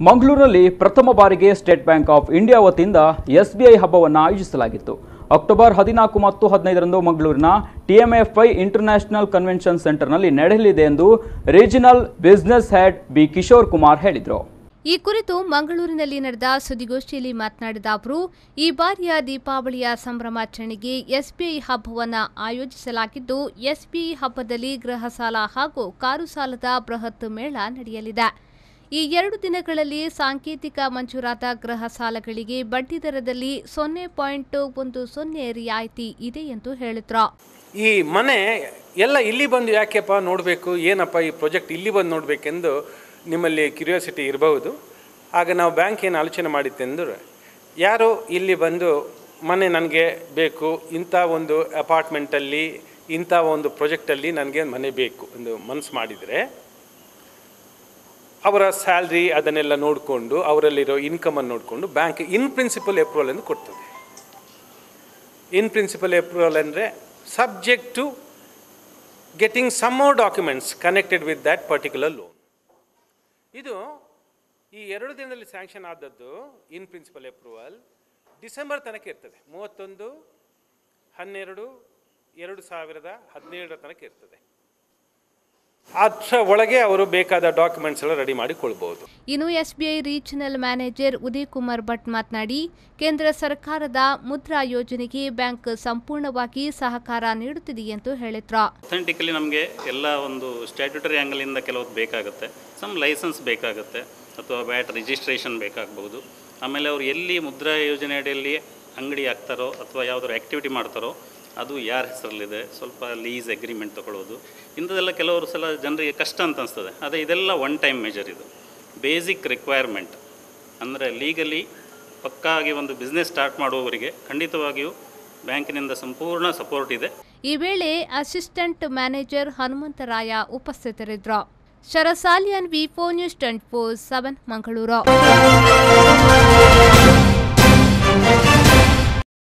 ಮಂಗಳೂರಿನಲ್ಲಿ ಪ್ರಥಮ ಬಾರಿಗೆ ಸ್ಟೇಟ್ ಬ್ಯಾಂಕ್ ಆಫ್ ಇಂಡಿಯಾ ವತಿಯಿಂದ ಎಸ್ಬಿಐ ಹಬ್ಬವನ್ನು ಆಯೋಜಿಸಲಾಗಿತ್ತು ಅಕ್ಟೋಬರ್ ಹದಿನಾಲ್ಕು ಮತ್ತು ಹದಿನೈದರಂದು ಮಂಗಳೂರಿನ ಟಿಎಂಎಫ್ಐ ಇಂಟರ್ನ್ಯಾಷನಲ್ ಕನ್ವೆನ್ಷನ್ ಸೆಂಟರ್ನಲ್ಲಿ ನಡೆಯಲಿದೆ ಎಂದು regional business head B Kishore Kumar ಹೇಳಿದರು ಈ ಕುರಿತು ಮಂಗಳೂರಿನಲ್ಲಿ ನಡೆದ ಸುದ್ದಿಗೋಷ್ಠಿಯಲ್ಲಿ ಮಾತನಾಡಿದ ಅವರು ಈ ಬಾರಿಯ ದೀಪಾವಳಿಯ ಸಂಭ್ರಮಾಚರಣೆಗೆ ಎಸ್ಬಿಐ ಹಬ್ಬವನ್ನು ಆಯೋಜಿಸಲಾಗಿದ್ದು ಎಸ್ಬಿಐ ಹಬ್ಬದಲ್ಲಿ ಗೃಹ ಸಾಲ ಹಾಗೂ ಕಾರು ಸಾಲದ ಬೃಹತ್ ಮೇಳ ನಡೆಯಲಿದೆ ಈ ಎರಡು ದಿನಗಳಲ್ಲಿ ಸಾಂಕೇತಿಕ ಮಂಜೂರಾದ ಗೃಹ ಸಾಲಗಳಿಗೆ ಬಡ್ಡಿ ದರದಲ್ಲಿ ಸೊನ್ನೆ ಪಾಯಿಂಟ್ ಒಂದು ಸೊನ್ನೆ ರಿಯಾಯಿತಿ ಇದೆ ಎಂದು ಹೇಳಿದ್ರು ಈ ಮನೆ ಎಲ್ಲ ಇಲ್ಲಿ ಬಂದು ಯಾಕೆಪ್ಪ ನೋಡಬೇಕು ಏನಪ್ಪ ಈ ಪ್ರಾಜೆಕ್ಟ್ ಇಲ್ಲಿ ಬಂದು ನೋಡಬೇಕೆಂದು ನಿಮ್ಮಲ್ಲಿ ಕ್ಯೂರಿಯಾಸಿಟಿ ಇರಬಹುದು ಆಗ ನಾವು ಬ್ಯಾಂಕ್ ಏನು ಆಲೋಚನೆ ಮಾಡಿತ್ತೆಂದರೆ ಯಾರು ಇಲ್ಲಿ ಬಂದು ಮನೆ ನನಗೆ ಬೇಕು ಇಂಥ ಒಂದು ಅಪಾರ್ಟ್ಮೆಂಟಲ್ಲಿ ಇಂಥ ಒಂದು ಪ್ರಾಜೆಕ್ಟಲ್ಲಿ ನನಗೆ ಮನೆ ಬೇಕು ಎಂದು ಮನಸ್ಸು ಮಾಡಿದರೆ ಅವರ ಸ್ಯಾಲ್ರಿ ಅದನ್ನೆಲ್ಲ ನೋಡಿಕೊಂಡು ಅವರಲ್ಲಿರೋ ಇನ್ಕಮನ್ನು ನೋಡಿಕೊಂಡು ಬ್ಯಾಂಕ್ ಇನ್ ಪ್ರಿನ್ಸಿಪಲ್ ಅಪ್ರೂವಲ್ ಎಂದು ಕೊಡ್ತದೆ ಇನ್ ಪ್ರಿನ್ಸಿಪಲ್ ಅಪ್ರೂವಲ್ ಅಂದರೆ subject to getting some more documents connected with that particular loan ಇದು ಈ ಎರಡು ದಿನದಲ್ಲಿ ಸ್ಯಾಂಕ್ಷನ್ ಆದದ್ದು ಇನ್ ಪ್ರಿನ್ಸಿಪಲ್ ಅಪ್ರೂವಲ್ ಡಿಸೆಂಬರ್ ತನಕ ಇರ್ತದೆ ಮೂವತ್ತೊಂದು ಹನ್ನೆರಡು ಎರಡು ಸಾವಿರದ ಹದಿನೇಳರ ತನಕ ಇರ್ತದೆ ಅಷ್ಟರ ಒಳಗೆ ಅವರು ಬೇಕಾದ ಡಾಕ್ಯುಮೆಂಟ್ಸ್ ಎಲ್ಲ ರೆಡಿ ಮಾಡಿಕೊಳ್ಬೋದು ಇನ್ನು SBI regional manager Uday Kumar Bhat ಮಾತನಾಡಿ ಕೇಂದ್ರ ಸರ್ಕಾರದ ಮುದ್ರಾ ಯೋಜನೆಗೆ ಬ್ಯಾಂಕ್ ಸಂಪೂರ್ಣವಾಗಿ ಸಹಕಾರ ನೀಡುತ್ತಿದೆ ಎಂದು ಹೇಳಿದ್ರು ಅಥೆಂಟಿಕಲಿ ನಮಗೆ ಎಲ್ಲ ಒಂದು ಸ್ಟ್ಯಾಟ್ಯೂಟರಿ ಆ್ಯಂಗಲಿಂದ ಕೆಲವೊಂದು ಬೇಕಾಗುತ್ತೆ ಸಮ್ ಲೈಸೆನ್ಸ್ ಬೇಕಾಗುತ್ತೆ ಅಥವಾ ಬ್ಯಾಟ್ ರಿಜಿಸ್ಟ್ರೇಷನ್ ಬೇಕಾಗ್ಬೋದು ಆಮೇಲೆ ಅವರು ಎಲ್ಲಿ ಮುದ್ರಾ ಯೋಜನೆ ಅಡಿಯಲ್ಲಿ ಅಂಗಡಿ ಹಾಕ್ತಾರೋ ಅಥವಾ ಯಾವುದಾದ್ರು ಆ್ಯಕ್ಟಿವಿಟಿ ಮಾಡ್ತಾರೋ ಅದು ಯಾರ ಹೆಸರಲ್ಲಿದೆ ಸ್ವಲ್ಪ ಲೀಸ್ ಅಗ್ರಿಮೆಂಟ್ ತೊಗೊಳ್ಳೋದು ಇಂಥದ್ದೆಲ್ಲ ಕೆಲವರು ಸಲ ಜನರಿಗೆ ಕಷ್ಟ ಅಂತ ಅನಿಸ್ತದೆ ಆದರೆ ಇದೆಲ್ಲ ಒನ್ ಟೈಮ್ ಮೆಜರ್ ಇದು ಬೇಸಿಕ್ ರಿಕ್ವೈರ್ಮೆಂಟ್ ಅಂದರೆ ಲೀಗಲಿ ಪಕ್ಕಾಗಿ ಒಂದು ಬಿಸ್ನೆಸ್ ಸ್ಟಾರ್ಟ್ ಮಾಡುವವರಿಗೆ ಖಂಡಿತವಾಗಿಯೂ ಬ್ಯಾಂಕಿನಿಂದ ಸಂಪೂರ್ಣ ಸಪೋರ್ಟ್ ಇದೆ ಈ ವೇಳೆ ಅಸಿಸ್ಟೆಂಟ್ ಮ್ಯಾನೇಜರ್ ಹನುಮಂತರಾಯ ಉಪಸ್ಥಿತರಿದ್ದರು ಶರಸಾಲಿಯನ್ V four news twenty four seven Mangaluru